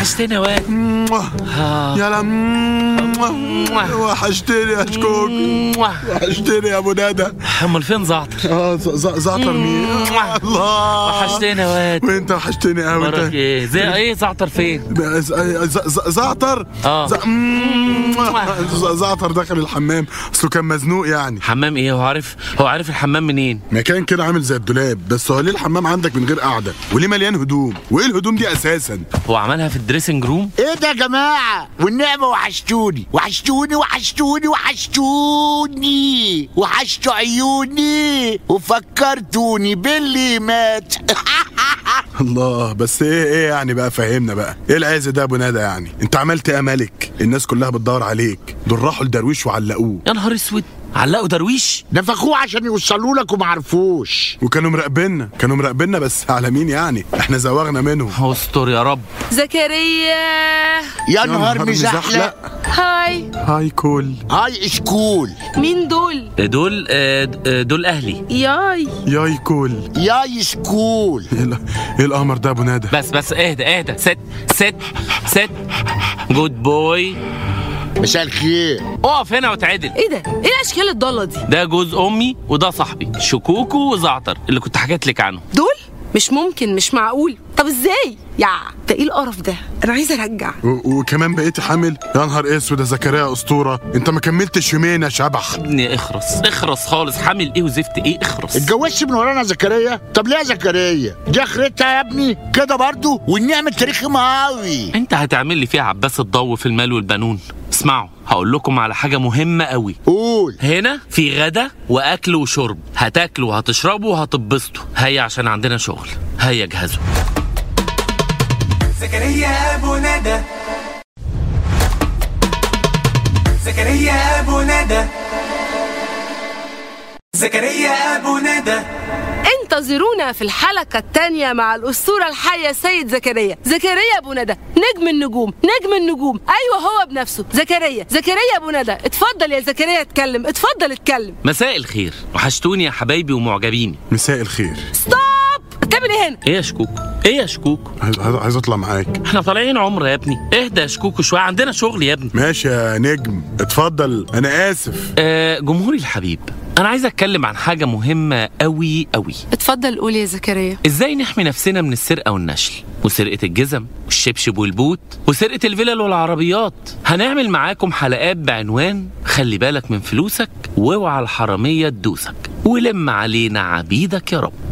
وحشتني يا واد آه. يلا وحشتني يا شكوك وحشتني يا ابو ندى امال فين زعتر اه ز- ز- زعتر مين الله وحشتني يا واد وانت وحشتني قوي مرك انت ايه زي ايه زعتر فين ز- ز- ز- زعتر آه. ز- ز- زعتر دخل الحمام اصله كان مزنوق يعني حمام ايه هو عارف هو عارف الحمام منين مكان كده عامل زي الدولاب بس هو ليه الحمام عندك من غير قعده وليه مليان هدوم وايه الهدوم دي اساسا هو عملها في الدريسنج روم ايه ده يا جماعة والنعمة وحشتوني وحشتوني وحشتوني وحشتوني وحشتوا عيوني وفكرتوني باللي مات الله بس ايه ايه يعني بقى فهمنا بقى ايه العز ده يا ابو ندى يعني انت عملت ايه يا ملك الناس كلها بتدور عليك دول راحوا لدرويش وعلقوه يا نهار اسود علقوا درويش نفخوه عشان يوصلوا لك ومعرفوش وكانوا مراقبيننا كانوا مراقبينا بس على مين يعني احنا زوغنا منهم استر يا رب زكريا يا نهار مزحلق هاي هاي كول هاي سكول مين دول دول آه، د- آه، دول اهلي ياي ياي كول ياي سكول ايه ال- ايه القمر ده يا ابو ندى بس بس اهدى اهدى ست ست ست جود بوي مساء الخير اقف هنا وتعدل ايه ده ايه الاشكال الضاله دي ده جوز امي وده صاحبي شكوكو وزعتر اللي كنت حكيت لك عنه دول مش ممكن مش معقول طب ازاي يا ده ايه القرف ده انا عايزه ارجع و- وكمان بقيتي حامل يا نهار اسود يا زكريا اسطوره انت ما كملتش يومين يا شبح ابني اخرس اخرس خالص حامل ايه وزفت ايه اخرس اتجوزت من ورانا زكريا طب ليه يا زكريا دي اخرتها يا ابني كده برضو والنعمة تاريخ قوي انت هتعمل لي فيها عباس الضو في المال والبنون اسمعوا هقول لكم على حاجه مهمه قوي قول هنا في غدا واكل وشرب هتاكلوا وهتشربوا وهتتبسطوا هيا عشان عندنا شغل هيا جهزوا زكريا ابو ندى زكريا ابو ندى زكريا ابو ندى انتظرونا في الحلقة الثانية مع الأسطورة الحية سيد زكريا زكريا أبو ندى نجم النجوم نجم النجوم أيوة هو بنفسه زكريا زكريا أبو ندى اتفضل يا زكريا اتكلم اتفضل اتكلم مساء الخير وحشتوني يا حبايبي ومعجبيني مساء الخير ستوب بتعمل ايه هنا ايه يا شكوكو ايه يا شكوكو عايز, عايز عايز اطلع معاك احنا طالعين عمره يا ابني اهدى يا شكوكو شويه عندنا شغل يا ابني ماشي يا نجم اتفضل انا اسف آه جمهوري الحبيب انا عايز اتكلم عن حاجه مهمه قوي قوي اتفضل قول يا زكريا ازاي نحمي نفسنا من السرقه والنشل وسرقه الجزم والشبشب والبوت وسرقه الفلل والعربيات هنعمل معاكم حلقات بعنوان خلي بالك من فلوسك واوعى الحراميه تدوسك ولم علينا عبيدك يا رب